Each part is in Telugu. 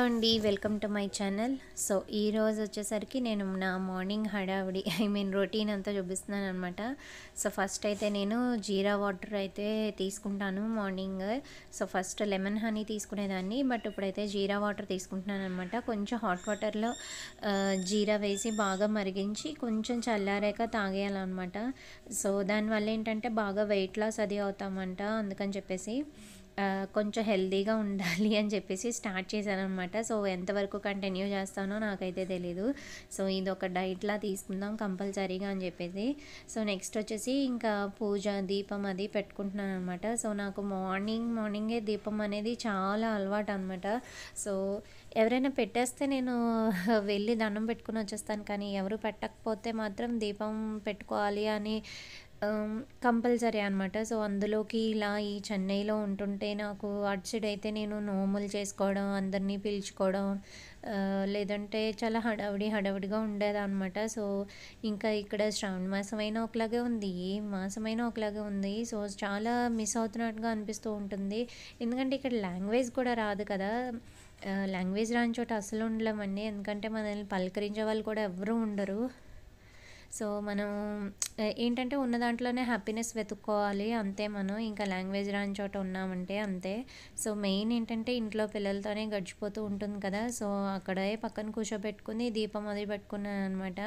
అండి welcome to my channel so ఈ రోజు వచ్చేసరికి నేను నా మార్నింగ్ హడావిడి ఐ మీన్ రొటీన్ అంతా చూపిస్తున్నాను అనమాట సో ఫస్ట్ అయితే నేను జీరా వాటర్ అయితే తీసుకుంటాను morning so first lemon honey తీసుకునేదాన్ని బట్ ఇప్పుడైతే జీరా వాటర్ తీసుకుంటున్నాను అనమాట కొంచెం హాట్ వాటర్లో జీరా వేసి బాగా మరిగించి కొంచెం చల్లారాక తాగేయాలన్నమాట సో దానివల్ల ఏంటంటే బాగా వెయిట్ లాస్ అది అవుతామంట అందుకని చెప్పేసి ఆ, కొంచెం హెల్తీగా ఉండాలి అని చెప్పేసి స్టార్ట్ చేశాను అనమాట సో ఎంతవరకు కంటిన్యూ చేస్తానో నాకైతే తెలీదు సో ఇది ఒక డైట్లా తీసుకుందాం కంపల్సరీగా అని చెప్పేసి సో నెక్స్ట్ వచ్చేసి ఇంకా పూజ దీపం అది పెట్టుకుంటున్నాను అనమాట సో నాకు మార్నింగ్ మార్నింగే దీపం అనేది చాలా అలవాటు అనమాట సో ఎవరైనా పెట్టేస్తే నేను వెళ్ళి దండం పెట్టుకుని వచ్చేస్తాను కానీ ఎవరు పెట్టకపోతే మాత్రం దీపం పెట్టుకోవాలి అని కంపల్సరీ అనమాట సో అందులోకి ఇలా ఈ చెన్నైలో ఉంటుంటే నాకు అటు సైడ్ అయితే నేను నోములు చేసుకోవడం అందరినీ పిలుచుకోవడం ఆ, లేదంటే చాలా హడావిడి హడావిడిగా ఉండేది అనమాట సో ఇంకా ఇక్కడ శ్రావణ మాసం అయినా ఒకలాగే ఉంది ఏ మాసమైనా ఒకలాగే ఉంది సో చాలా మిస్ అవుతున్నట్టుగా అనిపిస్తూ ఉంటుంది ఎందుకంటే ఇక్కడ లాంగ్వేజ్ కూడా రాదు కదా లాంగ్వేజ్ రాని చోట అసలు ఉండలేమండి ఎందుకంటే మనల్ని పలకరించే వాళ్ళు కూడా ఎవరు ఉండరు సో మనం ఆ, ఏంటంటే ఉన్న దాంట్లోనే హ్యాపీనెస్ వెతుక్కోవాలి అంతే మనం ఇంకా లాంగ్వేజ్ రాని చోట ఉన్నామంటే అంతే సో మెయిన్ ఏంటంటే ఇంట్లో పిల్లలతోనే గడిచిపోతూ ఉంటుంది కదా సో అక్కడే పక్కన కూర్చోబెట్టుకుని దీపం అది పెట్టుకున్నాను అనమాట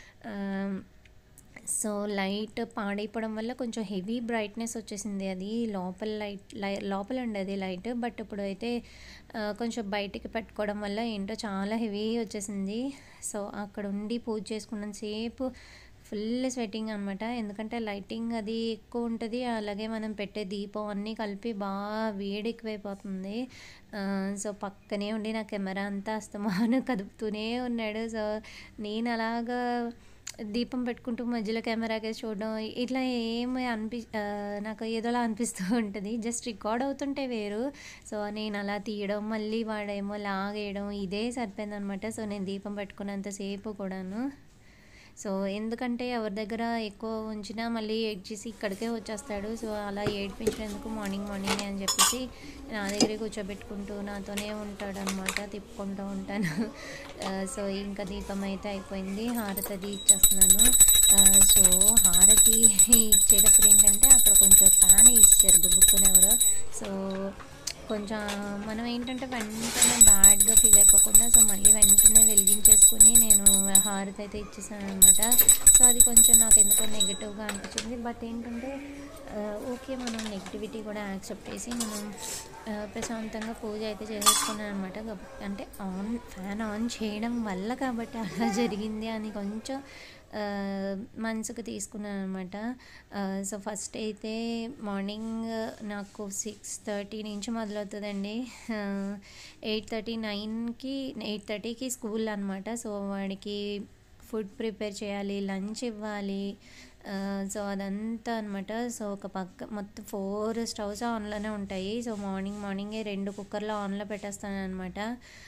సో లైట్ పాడైపోవడం వల్ల కొంచెం హెవీ బ్రైట్నెస్ వచ్చేసింది అది లోపల లైట్ లై లోపల ఉండేది లైట్ బట్ ఇప్పుడు అయితే ఆ, కొంచెం బయటికి పెట్టుకోవడం వల్ల ఏంటో చాలా హెవీ వచ్చేసింది సో అక్కడ ఉండి పూజ చేసుకున్నంతసేపు ఫుల్ స్వెట్టింగ్ అనమాట ఎందుకంటే లైటింగ్ అది ఎక్కువ ఉంటుంది అలాగే మనం పెట్టే దీపం అన్నీ కలిపి బాగా వేడి ఎక్కువైపోతుంది ఆ, సో పక్కనే ఉండి నా కెమెరా అంతా అస్తమాను కదుపుతూనే ఉన్నాడు సో నేను అలాగా దీపం పెట్టుకుంటూ మధ్యలో కెమెరాకి చూడడం ఇట్లా ఏమి అనిపి ఆ, నాకు ఏదోలా అనిపిస్తూ ఉంటుంది జస్ట్ రికార్డ్ అవుతుంటే వేరు సో నేను అలా తీయడం మళ్ళీ వాడేమో లాగేయడం ఇదే సరిపోయింది అనమాట సో నేను దీపం పెట్టుకున్నంతసేపు కూడాను సో ఎందుకంటే ఎవరి దగ్గర ఎక్కువ ఉంచినా మళ్ళీ ఏడ్చేసి ఇక్కడికే వచ్చేస్తాడు సో అలా ఏడిపించినందుకు మార్నింగ్ మార్నింగ్ అని చెప్పేసి నా దగ్గరే కూర్చోబెట్టుకుంటూ నాతోనే ఉంటాడు అనమాట తిప్పుకుంటూ ఉంటాను ఆ, సో ఇంకా దీపం అయితే అయిపోయింది హారతి అది ఇచ్చేస్తున్నాను ఆ, సో హారతి ఇచ్చేటప్పుడు ఏంటంటే అక్కడ కొంచెం ఫ్యాన్ ఇచ్చారు గుబ్బుక్కుని ఎవరో సో కొంచెం మనం ఏంటంటే వెంటనే బ్యాడ్గా ఫీల్ అయిపోకుండా సో మళ్ళీ వెంటనే వెలిగించేసుకుని నేను హారతి అయితే ఇచ్చేసాను అనమాట సో అది కొంచెం నాకు ఎందుకో నెగిటివ్గా అనిపించింది బట్ ఏంటంటే ఆ, ఓకే మనం నెగిటివిటీ కూడా యాక్సెప్ట్ చేసి మనం ఆ, ప్రశాంతంగా పూజ అయితే చేసేసుకున్నాను అనమాట అంటే ఆన్ ఫ్యాన్ ఆన్ చేయడం వల్ల కాబట్టి అలా జరిగింది అని కొంచెం ఆ, మనసుకు తీసుకున్నాను అనమాట సో ఫస్ట్ అయితే మార్నింగ్ నాకు సిక్స్ థర్టీ నుంచి మొదలవుతుందండి ఎయిట్ థర్టీ నైన్కి ఎయిట్ థర్టీకి స్కూల్ అనమాట సో వాడికి ఫుడ్ ప్రిపేర్ చేయాలి లంచ్ ఇవ్వాలి ఆ, సో అదంతా అనమాట సో ఒక పక్క మొత్తం ఫోర్ స్టవ్స్ ఆన్లోనే ఉంటాయి సో మార్నింగ్ మార్నింగే రెండు కుక్కర్లో ఆన్లో పెట్టేస్తాను అనమాట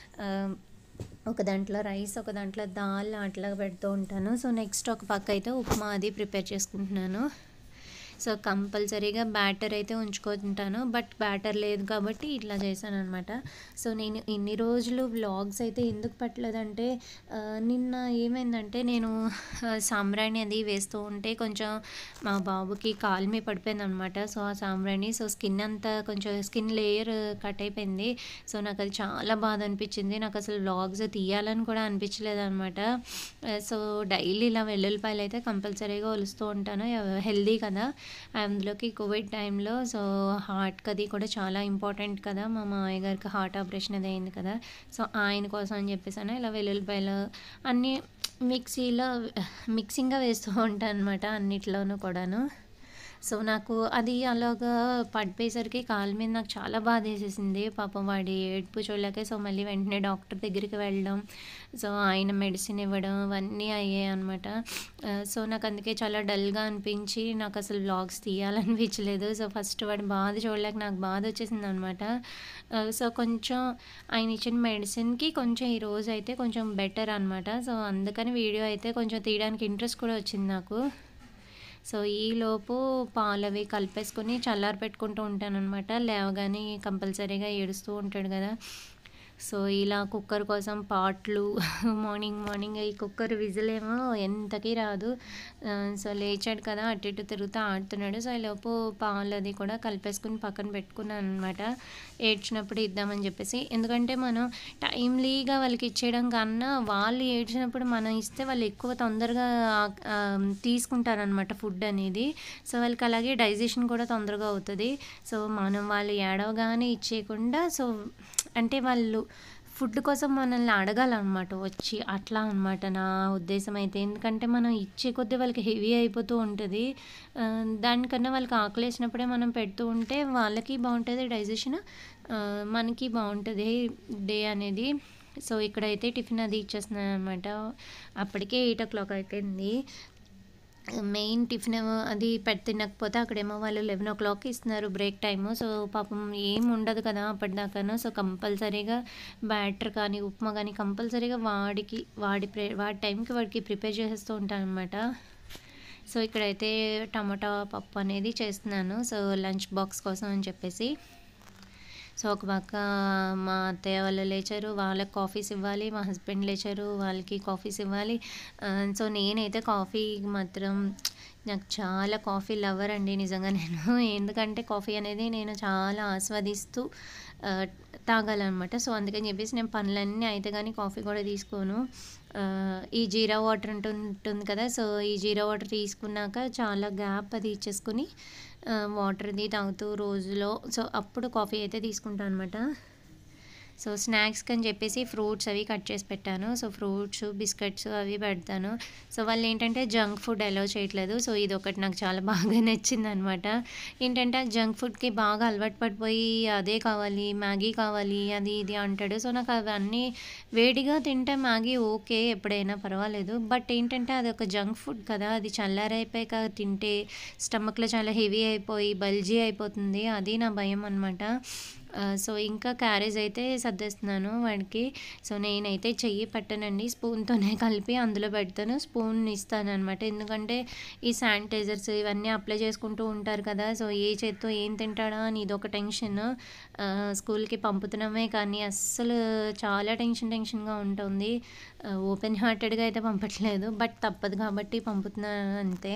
ఒక దాంట్లో రైస్ ఒక దాంట్లో దాల్ అట్లా పెడుతూ ఉంటాను సో నెక్స్ట్ ఒక పక్క అయితే ఉప్మా అది ప్రిపేర్ చేసుకుంటున్నాను సో కంపల్సరీగా బ్యాటర్ అయితే ఉంచుకుంటాను బట్ బ్యాటర్ లేదు కాబట్టి ఇట్లా చేశాను అనమాట సో నేను ఇన్ని రోజులు వ్లాగ్స్ అయితే ఎందుకు పెట్టలేదంటే ఆ, నిన్న ఏమైందంటే నేను ఆ, సాంబ్రాణి అది వేస్తూ ఉంటే కొంచెం మా బాబుకి కాలు మీద పడిపోయింది అనమాట సో ఆ సాంబ్రాణి సో స్కిన్ అంతా కొంచెం స్కిన్ లేయర్ కట్ అయిపోయింది సో నాకు అది చాలా బాధ అనిపించింది నాకు అసలు వ్లాగ్స్ తీయాలని కూడా అనిపించలేదు అనమాట సో డైలీ ఇలా వెల్లుల్లిపాయలు అయితే కంపల్సరీగా ఒలుస్తూ ఉంటాను హెల్దీ కదా అందులోకి కోవిడ్ టైంలో సో హార్ట్కి అది కూడా చాలా ఇంపార్టెంట్ కదా మా మామయ్య గారికి హార్ట్ ఆపరేషన్ అది అయింది కదా సో ఆయన కోసం అని చెప్పేసి ఇలా వెల్లుల్లిపాయలు అన్నీ మిక్సీలో మిక్సింగ్గా వేస్తూ ఉంటాను అనమాట అన్నిట్లోనూ కూడాను సో నాకు అది అలాగా పడిపోయేసరికి కాలు మీద నాకు చాలా బాధ వేసేసింది పాపం వాడి ఏడుపు చూడలేక సో మళ్ళీ వెంటనే డాక్టర్ దగ్గరికి వెళ్ళడం సో ఆయన మెడిసిన్ ఇవ్వడం అవన్నీ అయ్యాయి అనమాట సో నాకు అందుకే చాలా డల్గా అనిపించి నాకు అసలు వ్లాగ్స్ తీయాలనిపించలేదు సో ఫస్ట్ వాడి బాధ చూడలేక నాకు బాధ వచ్చేసింది అనమాట సో కొంచెం ఆయన ఇచ్చిన మెడిసిన్కి కొంచెం ఈ రోజు అయితే కొంచెం బెటర్ అనమాట సో అందుకని వీడియో అయితే కొంచెం తీయడానికి ఇంట్రెస్ట్ కూడా వచ్చింది నాకు సో ఈలోపు పాలు అవి కలిపేసుకొని చల్లారి పెట్టుకుంటూ ఉంటాను అనమాట లేవగానే కంపల్సరీగా ఏడుస్తూ ఉంటాడు కదా సో ఇలా కుక్కర్ కోసం పాట్లు మార్నింగ్ మార్నింగ్ ఈ కుక్కర్ విజిల్ ఏమో ఎంతకి రాదు ఆ, సో లేచాడు కదా అటు ఇటు తిరుగుతూ ఆడుతున్నాడు సో ఈలోపు పాలు అది కూడా కలిపేసుకుని పక్కన పెట్టుకున్నాను అనమాట ఏడ్చినప్పుడు ఇద్దామని చెప్పేసి ఎందుకంటే మనం టైమ్లీగా వాళ్ళకి ఇచ్చేయడం కన్నా వాళ్ళు ఏడ్చినప్పుడు మనం ఇస్తే వాళ్ళు ఎక్కువ తొందరగా ఆ, తీసుకుంటారనమాట ఫుడ్ అనేది సో వాళ్ళకి అలాగే డైజెషన్ కూడా తొందరగా అవుతుంది సో మనం వాళ్ళు ఏడవగానే ఇచ్చేయకుండా సో అంటే వాళ్ళు ఫుడ్ కోసం మనల్ని అడగాలన్నమాట వచ్చి అట్లా అనమాట నా ఉద్దేశం అయితే ఎందుకంటే మనం ఇచ్చే కొద్దీ వాళ్ళకి హెవీ అయిపోతూ ఉంటుంది ఆ, దానికన్నా వాళ్ళకి ఆకలి వేసినప్పుడే మనం పెడుతూ ఉంటే వాళ్ళకి బాగుంటుంది డైజెషన్ మనకి బాగుంటుంది డే అనేది సో ఇక్కడైతే టిఫిన్ అది ఇచ్చేస్తున్నాను అనమాట అప్పటికే ఎయిట్ ఓ క్లాక్ అయిపోయింది మెయిన్ టిఫిన్ ఏమో అది పెట్టి తినకపోతే అక్కడేమో వాళ్ళు లెవెన్ ఓ క్లాక్కి ఇస్తున్నారు బ్రేక్ టైము సో పాపం ఏం ఉండదు కదా అప్పటిదాకాను సో కంపల్సరీగా బ్యాటర్ కానీ ఉప్మా కానీ కంపల్సరీగా వాడికి వాడి ప్రే వాడి టైంకి వాడికి ప్రిపేర్ చేసేస్తూ ఉంటాను అనమాట సో ఇక్కడైతే టమాటా పప్పు అనేది చేస్తున్నాను సో లంచ్ బాక్స్ కోసం అని చెప్పేసి సో ఒక పక్క మా అత్తయ్య వాళ్ళు లేచారు వాళ్ళకి కాఫీస్ ఇవ్వాలి మా హస్బెండ్ లేచారు వాళ్ళకి కాఫీస్ ఇవ్వాలి ఆ, సో నేనైతే కాఫీ మాత్రం నాకు చాలా కాఫీ లవర్ అండి నిజంగా నేను ఎందుకంటే కాఫీ అనేది నేను చాలా ఆస్వాదిస్తూ ఆ, తాగాలన్నమాట సో అందుకని చెప్పేసి నేను పనులన్నీ అయితే కానీ కాఫీ కూడా తీసుకోను ఆ, ఈ జీరా వాటర్ ఉంటుంది కదా సో ఈ జీరా వాటర్ తీసుకున్నాక చాలా గ్యాప్ అది ఇచ్చేసుకుని ఆ, వాటర్ది తాగుతూ రోజులో సో అప్పుడు కాఫీ అయితే తీసుకుంటాను అనమాట సో స్నాక్స్కి అని చెప్పేసి ఫ్రూట్స్ అవి కట్ చేసి పెట్టాను సో ఫ్రూట్స్ బిస్కెట్స్ అవి పెడతాను సో వాళ్ళు ఏంటంటే జంక్ ఫుడ్ అలౌ చేయట్లేదు సో ఇది ఒకటి నాకు చాలా బాగా నచ్చింది అనమాట ఏంటంటే జంక్ ఫుడ్కి బాగా అలవాటు పడిపోయి అదే కావాలి మ్యాగీ కావాలి అది ఇది అంటాడు సో నాకు అవన్నీ వేడిగా తింటే మ్యాగీ ఓకే ఎప్పుడైనా పర్వాలేదు బట్ ఏంటంటే అది ఒక జంక్ ఫుడ్ కదా అది చల్లారైపోయాక తింటే స్టమక్లో చాలా హెవీ అయిపోయి బల్జీ అయిపోతుంది అది నా భయం అనమాట ఆ, సో ఇంకా క్యారేజ్ అయితే సర్దేస్తున్నాను వాడికి సో నేనైతే చెయ్యి పెట్టనండి స్పూన్తోనే కలిపి అందులో పెడతాను స్పూన్ ఇస్తాను అనమాట ఎందుకంటే ఈ శానిటైజర్స్ ఇవన్నీ అప్లై చేసుకుంటూ ఉంటారు కదా సో ఏ చేత్తో ఏం తింటాడా అని ఇదొక టెన్షన్ ఆ, స్కూల్కి పంపుతున్నామే కానీ అస్సలు చాలా టెన్షన్ టెన్షన్గా ఉంటుంది ఆ, ఓపెన్ హార్టెడ్గా అయితే పంపట్లేదు బట్ తప్పదు కాబట్టి పంపుతున్నాను అంతే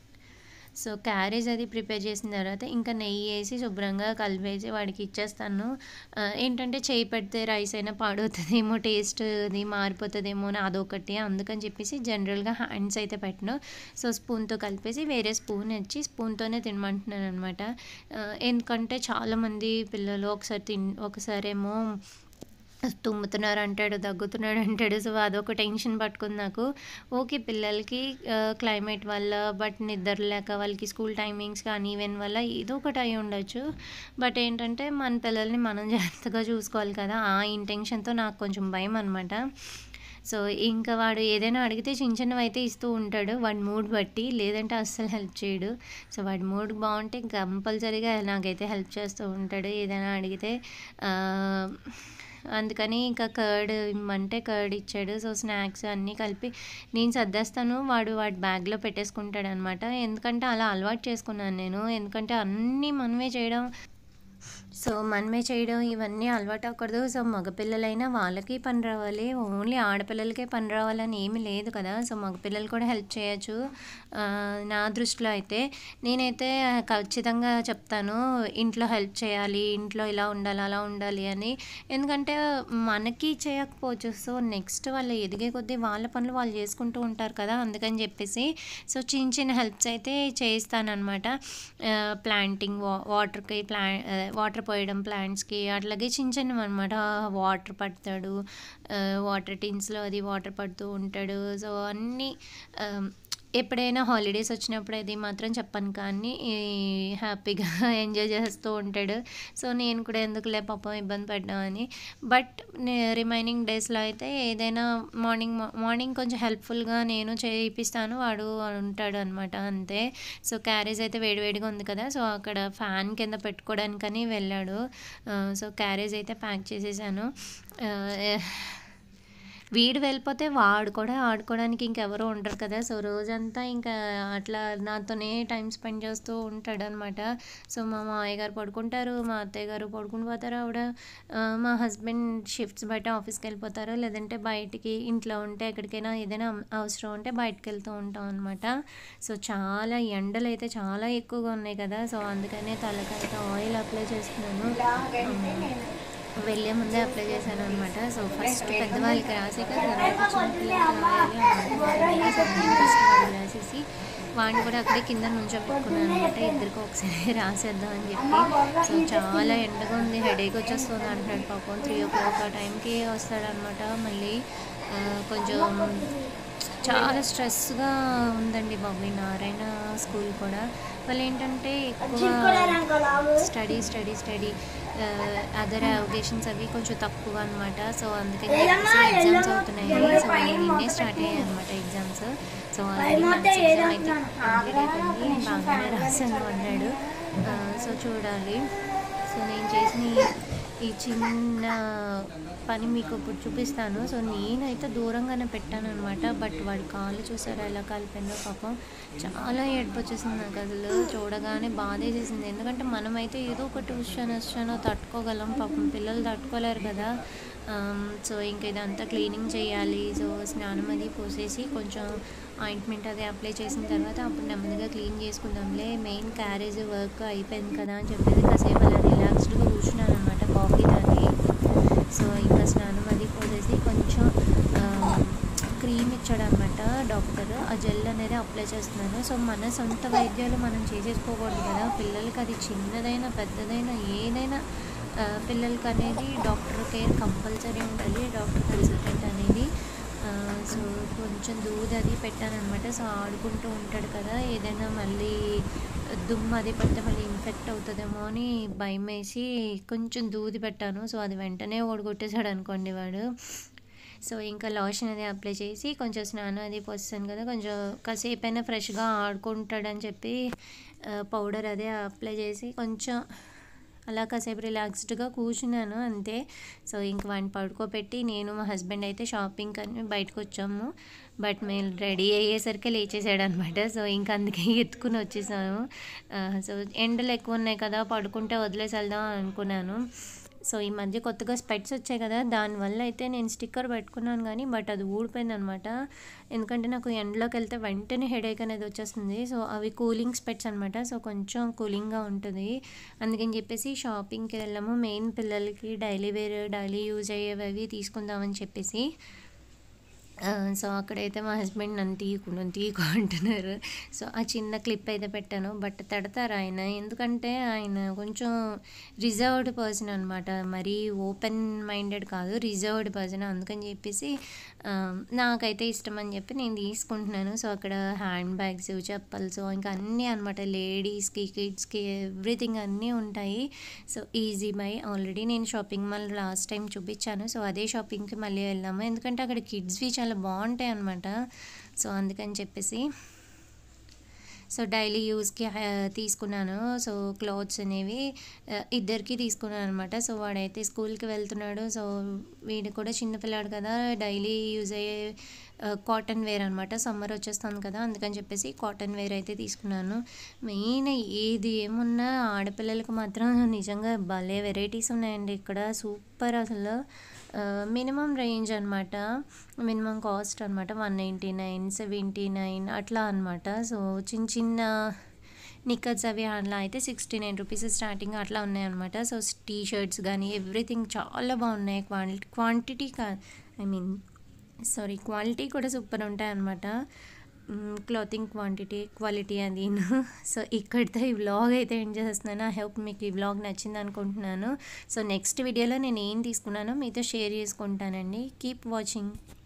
సో క్యారేజ్ అది ప్రిపేర్ చేసిన తర్వాత ఇంకా నెయ్యి వేసి శుభ్రంగా కలిపేసి వాడికి ఇచ్చేస్తాను ఆ, ఏంటంటే చేయి పెడితే రైస్ అయినా పాడవుతుందేమో టేస్ట్ అది మారిపోతుందేమో అని అదొకటి అందుకని చెప్పేసి జనరల్గా హ్యాండ్స్ అయితే పెట్టను సో స్పూన్తో కలిపేసి వేరే స్పూన్ ఇచ్చి స్పూన్తోనే తినమంటున్నాను అనమాట ఎందుకంటే చాలామంది పిల్లలు ఒకసారి తిన్ ఒకసారేమో తుమ్ముతున్నారు అంటాడు దగ్గుతున్నాడు అంటాడు సో అదొక టెన్షన్ పట్టుకుంది నాకు ఓకే పిల్లలకి క్లైమేట్ వల్ల బట్ నిద్ర లేక వాళ్ళకి స్కూల్ టైమింగ్స్ కానీ ఈవెన్ వల్ల ఏదో ఒకటి అయి ఉండొచ్చు బట్ ఏంటంటే మన పిల్లల్ని మనం జాగ్రత్తగా చూసుకోవాలి కదా ఆ ఇంటెన్షన్తో నాకు కొంచెం భయం అనమాట సో ఇంకా వాడు ఏదైనా అడిగితే చిన్న చిన్నవి అయితే ఇస్తూ ఉంటాడు వాడి మూడ్ బట్టి లేదంటే అస్సలు హెల్ప్ చేయడు సో వాడి మూడ్ బాగుంటే కంపల్సరీగా నాకైతే హెల్ప్ చేస్తూ ఉంటాడు ఏదైనా అడిగితే ఆ, అందుకని ఇంకా కర్డ్ ఇమ్మంటే కర్డ్ ఇచ్చాడు సో స్నాక్స్ అన్నీ కలిపి నేను సర్దేస్తాను వాడు వాడి బ్యాగ్లో పెట్టేసుకుంటాడు అనమాట ఎందుకంటే అలా అలవాటు చేసుకున్నాను నేను ఎందుకంటే అన్నీ మనమే చేయడం సో మనమే చేయడం ఇవన్నీ అలవాటు అవ్వకూడదు సో మగపిల్లలైనా వాళ్ళకి పని రావాలి ఓన్లీ ఆడపిల్లలకే పని రావాలని ఏమీ లేదు కదా సో మగపిల్లలు కూడా హెల్ప్ చేయొచ్చు ఆ, నా దృష్టిలో అయితే నేనైతే ఖచ్చితంగా చెప్తాను ఇంట్లో హెల్ప్ చేయాలి ఇంట్లో ఇలా ఉండాలి అలా ఉండాలి అని ఎందుకంటే మనకి చేయకపోవచ్చు సో నెక్స్ట్ వాళ్ళు ఎదిగే కొద్దీ వాళ్ళ పనులు వాళ్ళు చేసుకుంటూ ఉంటారు కదా అందుకని చెప్పేసి సో చిన్న చిన్న హెల్ప్స్ అయితే చేస్తానన్నమాట ప్లాంటింగ్ వా వాటర్కి ప్లా వాటర్ పోయడం ప్లాంట్స్కి అట్లాగే చిన్న చిన్నవి అనమాట వాటర్ పడతాడు వాటర్ టిన్స్లో అది వాటర్ పడుతూ ఉంటాడు సో అన్నీ ఆ, ఎప్పుడైనా హాలిడేస్ వచ్చినప్పుడు అది మాత్రం చెప్పను కానీ ఈ హ్యాపీగా ఎంజాయ్ చేస్తూ ఉంటాడు సో నేను కూడా ఎందుకులే పాపం ఇబ్బంది పడ్డామని బట్ రిమైనింగ్ డేస్లో అయితే ఏదైనా మార్నింగ్ మార్నింగ్ కొంచెం హెల్ప్ఫుల్గా నేను చేయిస్తాను వాడు ఉంటాడు అనమాట అంతే సో క్యారేజ్ అయితే వేడివేడిగా ఉంది కదా సో అక్కడ ఫ్యాన్ కింద పెట్టుకోవడానికని వెళ్ళాడు ఆ, సో క్యారేజ్ అయితే ప్యాక్ చేసేసాను ఆ, వీడు వెళ్ళిపోతే వాడు కూడా ఆడుకోవడానికి ఇంకెవరూ ఉండరు కదా సో రోజంతా ఇంకా అట్లా నాతోనే టైం స్పెండ్ చేస్తూ ఉంటాడనమాట సో మా మామయ్య గారు పడుకుంటారు మా అత్తయ్య గారు పడుకుని పోతారు ఆవిడ ఆ, మా హస్బెండ్ షిఫ్ట్స్ బట్టి ఆఫీస్కి వెళ్ళిపోతారు లేదంటే బయటికి ఇంట్లో ఉంటే ఎక్కడికైనా ఏదైనా అవసరం ఉంటే బయటకు వెళ్తూ ఉంటాం అనమాట సో చాలా ఎండలు అయితే చాలా ఎక్కువగా ఉన్నాయి కదా సో అందుకనే తలకైతే ఆయిల్ అప్లై చేస్తున్నాను ఆ, వెళ్ళే ముందే అప్లై చేశాను అనమాట సో ఫస్ట్ పెద్దవాళ్ళకి రాసాక తర్వాత చిన్నపిల్లలకి రాయాలి అనుకుంటున్నాను. సో నేను ఫస్ట్ వాళ్ళు రాసేసి వాడిని కూడా అక్కడే కింద నుంచో పెట్టుకున్నాను అనమాట ఇద్దరికి ఒకసారి రాసేద్దాం అని చెప్పి సో చాలా ఎండగా ఉంది హెడేక్ వచ్చేస్తుంది అంటున్నాడు పాపం త్రీ ఓ క్లాక్ ఆ టైంకి వస్తాడనమాట మళ్ళీ ఆ, కొంచెం చాలా స్ట్రెస్గా ఉందండి బాబు ఈ నారాయణ స్కూల్ కూడా వాళ్ళు ఏంటంటే ఎక్కువ study study study other avocations అవి కొంచెం తక్కువ అనమాట సో అందుకని చెప్పేసి ఎగ్జామ్స్ అవుతున్నాయి సో నిన్నే స్టార్ట్ అయ్యాయి అనమాట exams so already months exam అయితే కంప్లీట్ అయిపోయింది బాగానే రాశాను అన్నాడు ఆ, సో చూడాలి సో నేను చేసిన ఈ- ఈ చిన్న పని మీకు ఇప్పుడు చూపిస్తాను సో నేనైతే దూరంగానే పెట్టాను అనమాట బట్ వాడి కాళ్ళు చూసారా ఎలా కాలిపోయిందో పాపం చాలా ఏడుపు వచ్చేసింది నాకు అసలు చూడగానే బాధేసేసింది ఎందుకంటే మనమైతే ఏదో ఒక ట్యూషన్ వచ్చానో తట్టుకోగలం పాపం పిల్లలు తట్టుకోలేరు కదా ఆమ్, సో ఇంక ఇదంతా క్లీనింగ్ చేయాలి సో స్నానం అది పోసేసి కొంచెం ఆయింట్మెంట్ అది అప్లై చేసిన తర్వాత అప్పుడు నెమ్మదిగా క్లీన్ చేసుకుందాంలే మెయిన్ క్యారేజ్ వర్క్ అయిపోయింది కదా అని చెప్పేసి కాసేపు అలా రిలాక్స్డ్గా కూర్చున్నాను అనమాట కాఫీ తాగి సో ఇంకా స్నానం అది పోసేసి కొంచెం క్రీమ్ ఇచ్చాడనమాట డాక్టర్ ఆ జెల్ అనేది అప్లై చేస్తున్నాను సో మన సొంత వైద్యాలు మనం చేసేసుకోకూడదు కదా పిల్లలకి అది చిన్నదైనా పెద్దదైనా ఏదైనా ఆ, పిల్లలకి అనేది డాక్టర్ కేర్ కంపల్సరీ ఉండాలి డాక్టర్ కన్సల్టెంట్ అనేది ఆ, సో కొంచెం దూది అది పెట్టానమాట సో ఆడుకుంటూ ఉంటాడు కదా ఏదైనా మళ్ళీ దుమ్ము అది పడితే మళ్ళీ ఇన్ఫెక్ట్ అవుతుందేమో అని భయం వేసి కొంచెం దూది పెట్టాను సో అది వెంటనే ఓడగొట్టేశాడు అనుకోండి వాడు సో ఇంకా లోషన్ అది అప్లై చేసి కొంచెం స్నానం అది పోస్తాను కదా కొంచెం కాసేపు అయినా ఫ్రెష్గా ఆడుకుంటాడని చెప్పి పౌడర్ అదే అప్లై చేసి కొంచెం అలా కాసేపు రిలాక్స్డ్గా కూర్చున్నాను అంతే సో ఇంక వాడిని పడుకోబెట్టి నేను మా హస్బెండ్ అయితే షాపింగ్ అని బయటకు వచ్చాము బట్ మేము రెడీ అయ్యేసరికి లేచేసాడు అనమాట సో ఇంకా అందుకే ఎత్తుకుని వచ్చేసాను ఆ, సో ఎండలు ఎక్కువ ఉన్నాయి కదా పడుకుంటే వదిలేసి వెళ్దాం అనుకున్నాను సో ఈ మధ్య కొత్తగా స్పెట్స్ వచ్చాయి కదా దానివల్ల అయితే నేను స్టిక్కర్ పెట్టుకున్నాను కానీ బట్ అది ఊడిపోయింది అనమాట ఎందుకంటే నాకు ఎండలోకి వెళ్తే వెంటనే హెడేక్ అనేది వచ్చేస్తుంది సో అవి కూలింగ్ స్పెట్స్ అనమాట సో కొంచెం కూలింగ్గా ఉంటుంది అందుకని చెప్పేసి షాపింగ్కి వెళ్ళాము మెయిన్ పిల్లలకి డైలీ వేర్ డైలీ యూజ్ అయ్యేవి అవి తీసుకుందామని చెప్పేసి ఆ, సో అక్కడైతే మా హస్బెండ్ నన్ను తీయకు నన్ను తీయకు అంటున్నారు సో ఆ చిన్న క్లిప్ అయితే పెట్టాను బట్ తడతారు ఆయన ఎందుకంటే ఆయన కొంచెం రిజర్వ్డ్ పర్సన్ అనమాట మరీ ఓపెన్ మైండెడ్ కాదు రిజర్వ్డ్ పర్సన్ అందుకని చెప్పేసి ఆ, నాకైతే ఇష్టం అని చెప్పి నేను తీసుకుంటున్నాను సో అక్కడ హ్యాండ్ బ్యాగ్స్ చెప్పల్స్ ఇంకా అన్నీ అనమాట లేడీస్కి కిడ్స్కి ఎవ్రీథింగ్ అన్నీ ఉంటాయి సో ఈజీ బై ఆల్రెడీ నేను షాపింగ్ మాల్ లాస్ట్ టైం చూపించాను సో అదే షాపింగ్కి మళ్ళీ వెళ్ళాము ఎందుకంటే అక్కడ కిడ్స్వి చాలా బాగుంటాయి అనమాట సో అందుకని చెప్పేసి సో డైలీ యూస్కి తీసుకున్నాను సో క్లాత్స్ అనేవి ఆ, ఇద్దరికి తీసుకున్నాను అనమాట సో వాడైతే స్కూల్కి వెళ్తున్నాడు సో వీడు కూడా చిన్నపిల్లాడు కదా డైలీ యూజ్ అయ్యే కాటన్ వేర్ అనమాట సమ్మర్ వచ్చేస్తుంది కదా అందుకని చెప్పేసి కాటన్ వేర్ అయితే తీసుకున్నాను మెయిన్ ఏది ఏమున్నా ఆడపిల్లలకు మాత్రం నిజంగా భలే వెరైటీస్ ఉన్నాయండి ఇక్కడ సూపర్ అసలు మినిమం రేంజ్ అనమాట మినిమం కాస్ట్ అనమాట one ninety nine seventy nine అట్లా అనమాట సో చిన్న చిన్న నిక్కర్స్ అవి అట్లా అయితే సిక్స్టీ నైన్ రూపీస్ స్టార్టింగ్ అట్లా ఉన్నాయన్నమాట సో టీ షర్ట్స్ కానీ ఎవ్రీథింగ్ చాలా బాగున్నాయి క్వాంటిటీ క్వాంటిటీ కా ఐ మీన్ సారీ క్వాలిటీ కూడా సూపర్ ఉంటాయి అనమాట క్లాతింగ్ క్వాంటిటీ క్వాలిటీ అది సో ఇక్కడితో ఈ వ్లాగ్ అయితే ఎండ్ చేస్తున్నాను ఐ హోప్ మీకు ఈ వ్లాగ్ నచ్చింది అనుకుంటున్నాను సో నెక్స్ట్ వీడియోలో నేను ఏం తీసుకున్నానో మీతో షేర్ చేసుకుంటానండి కీప్ వాచింగ్